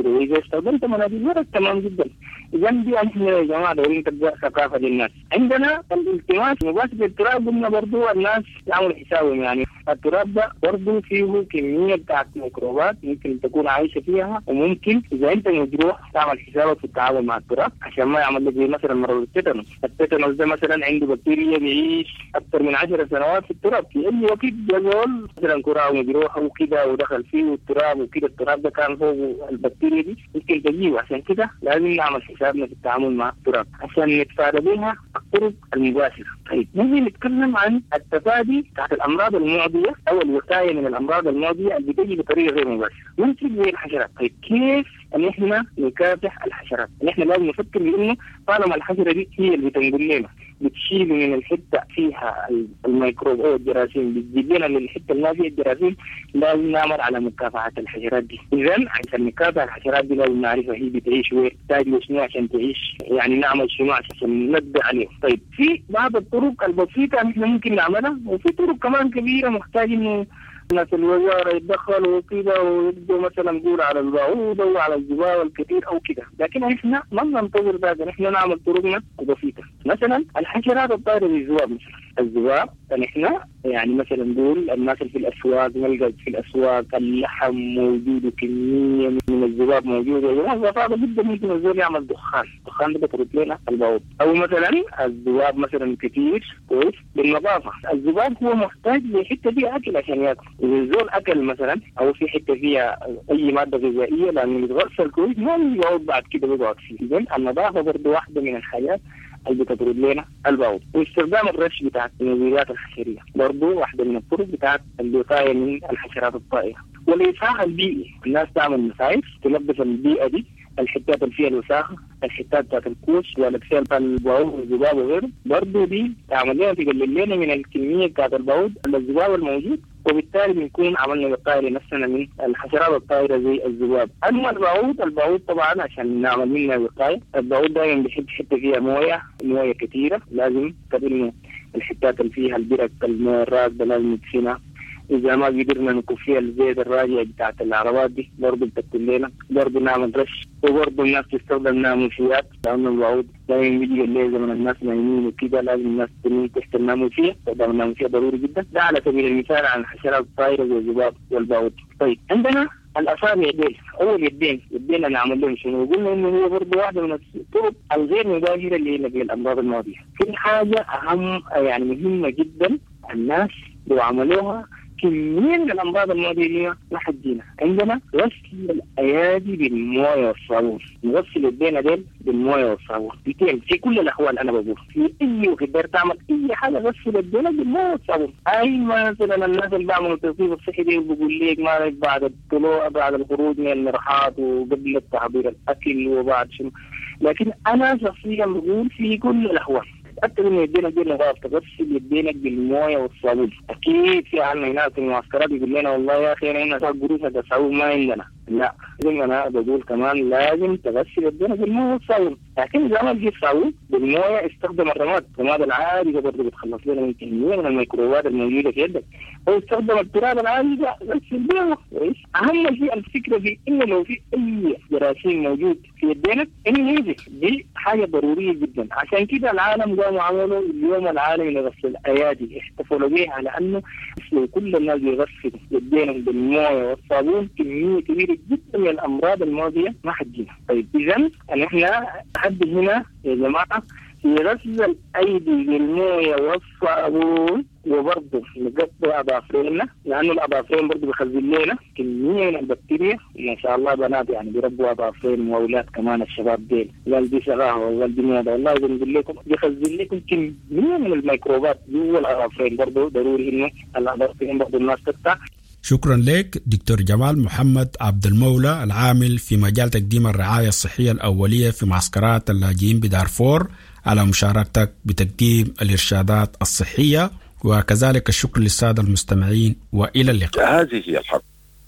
كبيره واذا استخدمت مناديل ورق تمام جدا اذا دي احنا يا جماعه دايرين تبدا ثقافه للناس عندنا الالتماس مباشر للتراب قلنا برضو الناس يعملوا حسابهم يعني التراب ده برضو فيه كميه بتاعت ميكروبات ممكن تكون عايشه فيها وممكن اذا انت مجروح تعمل حسابك في التعامل مع التراب عشان ما يعمل لك زي مثلا مرض التيتانوس التيتانوس ده مثلا عنده بكتيريا بيعيش اكثر من 10 سنوات في التراب في اي وقت جزول مثلا كرة مجروحه وكده ودخل فيه التراب وكده التراب ده كان فوق البكتيريا دي ممكن تجيه عشان كده لازم نعمل حسابنا في التعامل مع التراب عشان نتفادى بها الطرق المباشره طيب نيجي نتكلم عن التفادي بتاعت الامراض المعديه او الوقايه من الامراض المعديه اللي بتجي بطريقه غير مباشره ممكن زي الحشرات طيب كيف ان احنا نكافح الحشرات؟ احنا لازم نفكر بانه طالما الحشره دي هي اللي بتنقل لنا بتشيل من الحته فيها الميكروب او الجراثيم بتجيب لنا للحته اللي ما فيها الجراثيم لازم نعمل على مكافحه الحشرات دي، اذا عشان نكافح الحشرات دي لازم نعرفها هي بتعيش وين، تحتاج شنو عشان تعيش، يعني نعمل شنو عشان ننبه عليه، طيب في بعض الطرق البسيطه احنا ممكن نعملها وفي طرق كمان كبيره محتاج انه ناس الوزارة يتدخلوا وكذا ويبدوا مثلا نقول على البعوضة وعلى الزباوة الكثير أو كذا لكن احنا ما بننتظر ذلك احنا نعمل طرقنا البسيطة مثلا الحشرات الطائرة زي الذباب مثلا الذباب نحن يعني مثلا نقول الناس اللي في الاسواق نلقى في الاسواق اللحم موجود وكميه من الذباب موجوده وهذا صعب جدا ممكن الزول يعمل دخان، الدخان ده بيطرد لنا البعوض او مثلا الذباب مثلا كثير كويس بالنظافه، الذباب هو محتاج لحته فيها اكل عشان ياكل، اذا الزول اكل مثلا او في حته فيها اي ماده غذائيه لانه يتغسل كويس ما يقعد بعد كده بيقعد فيه، اذا النظافه برضه واحده من الحاجات اللي بتطرد لنا البعوض واستخدام الرش بتاعت المبيدات الحشريه برضه واحده من الطرق بتاعت الوقايه من الحشرات الطائره والإصلاح البيئي الناس تعمل مصايف تنظف البيئه دي الحتات اللي فيها الوساخه الحتات بتاعت الكوش والاكسير بتاع البعوض والذباب وغيره برضه دي تعمل لنا تقلل لنا من الكميه بتاعت البعوض الذباب الموجود وبالتالي بنكون عملنا وقايه لنفسنا من الحشرات الطائره زي الذباب. اما البعوض البعوض طبعا عشان نعمل منها وقايه، البعوض دائما بيحب حته فيها مويه، مويه كثيره، لازم قبل الحتات اللي فيها البرك المويه الراكده لازم ندفنها. اذا ما قدرنا نكون فيها الزيت الراجع بتاعت العربات دي برضه بتكون لنا برضه نعمل رش وبرضه الناس تستخدم ناموسيات لانه الوعود دائما بيجي الليل زمن الناس نايمين وكده لازم الناس تنام تحت الناموسيه استخدام الناموسيه ضروري جدا ده على سبيل المثال عن الحشرات الطائره زي الذباب والبعوض طيب عندنا الاصابع يدين اول يدين يدينا نعمل لهم شنو قلنا انه هو برضه واحده من الطرق الغير مباشره اللي هي الامراض الماضيه في حاجه اهم يعني مهمه جدا الناس لو عملوها كمية من الأمراض المعدية ما حدينا عندنا غسل الأيادي بالموية والصابون نغسل يدينا ديل بالموية والصابون بتين في كل الأحوال أنا بقول في أي وقت تعمل أي حاجة غسل يدينا بالموية والصابون أي مثلا الناس اللي بيعملوا التوظيف الصحي دي بيقول لك ما بعد الطلوع بعد الخروج من المرحاض وقبل التحضير الأكل وبعد شنو لكن أنا شخصيا بقول في كل الأحوال تاكد ان يدينا دي نظافه تغسل يدينك بالمويه والصابون اكيد في عنا هناك في المعسكرات يقول لنا والله يا اخي انا هنا قروش الصابون ما عندنا لا زي انا بقول كمان لازم تغسل يدينا بالمويه والصابون لكن اذا ما تجيب صابون بالمويه استخدم الرماد الرماد العادي ده برضه بتخلص لنا من كميه من الميكروبات الموجوده في يدك او استخدم التراب العادي ده غسل بيه كويس اهم شيء الفكره في انه لو في اي جراثيم موجود في يدينك انه ينزل دي حاجه ضروريه جدا عشان كده العالم قاموا عملوا اليوم العالمي لغسل الايادي احتفلوا به على انه لو كل الناس يغسلوا يدينهم بالمويه والصابون كميه كبيره جدا من الامراض الماضيه ما حتجينا طيب اذا احنا لحد هنا يا جماعه في غسل الايدي بالمويه والصابون وبرضه نقطع اظافرنا لانه الاظافرين برضه بيخزن لنا كميه من البكتيريا ما شاء الله بنات يعني بيربوا اظافرين واولاد كمان الشباب ديل قال دي شغاها وقال دي موضه والله اذا نقول لكم بيخزن لكم كميه من الميكروبات جوا الاظافرين برضه ضروري انه الاظافرين برضه الناس تقطع شكرا لك دكتور جمال محمد عبد المولى العامل في مجال تقديم الرعاية الصحية الأولية في معسكرات اللاجئين بدارفور على مشاركتك بتقديم الإرشادات الصحية وكذلك الشكر للسادة المستمعين وإلى اللقاء هذه هي الحق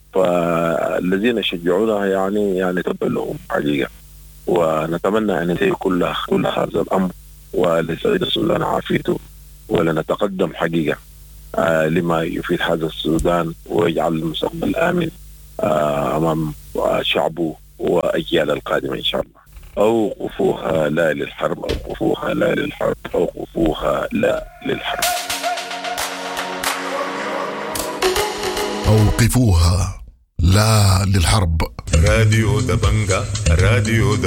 فالذين يشجعونها يعني يعني تبقى لهم حقيقة ونتمنى أن ينتهي كل كل هذا الأمر ولسعيد السودان عافيته ولنتقدم حقيقة آه لما يفيد هذا السودان ويجعل المستقبل آمن آه أمام شعبه واجيال القادمه ان شاء الله اوقفوها لا للحرب اوقفوها لا للحرب اوقفوها لا للحرب أوقفوها لا للحرب راديو دبنجا راديو